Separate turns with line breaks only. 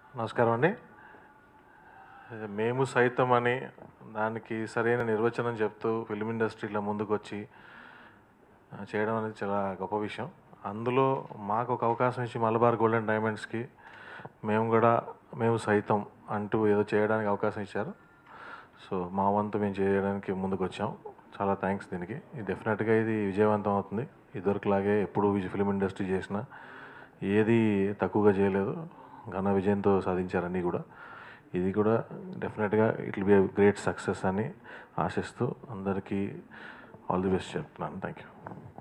నమస్కారం అండి మేము సైతం అని దానికి సరైన నిర్వచనం చెప్తూ ఫిల్మ్ ఇండస్ట్రీలో ముందుకు వచ్చి ఆ, చేయడం అనేది చాలా గొప్ప విషయం అందులో మాకు ఒక అవకాశం ఇచ్చి మలబార్ గోల్డెన్ డైమండ్స్కి మేము కూడా మేము సైతం అంటూ ఏదో చేయడానికి అవకాశం ఇచ్చారు సో మా వంతు మేము చేయడానికి ముందుకు వచ్చాం చాలా థ్యాంక్స్ దీనికి ఇది డెఫినెట్గా ఇది విజయవంతం అవుతుంది ఇదివరకులాగే ఎప్పుడు ఫిల్మ్ ఇండస్ట్రీ చేసినా ఏది తక్కువగా చేయలేదు ఘన విజయంతో సాధించారు అన్నీ కూడా ఇది కూడా డెఫినెట్గా it will be great success అని ఆశిస్తూ అందరికీ ఆల్ ది బెస్ట్ చెప్తున్నాను థ్యాంక్ యూ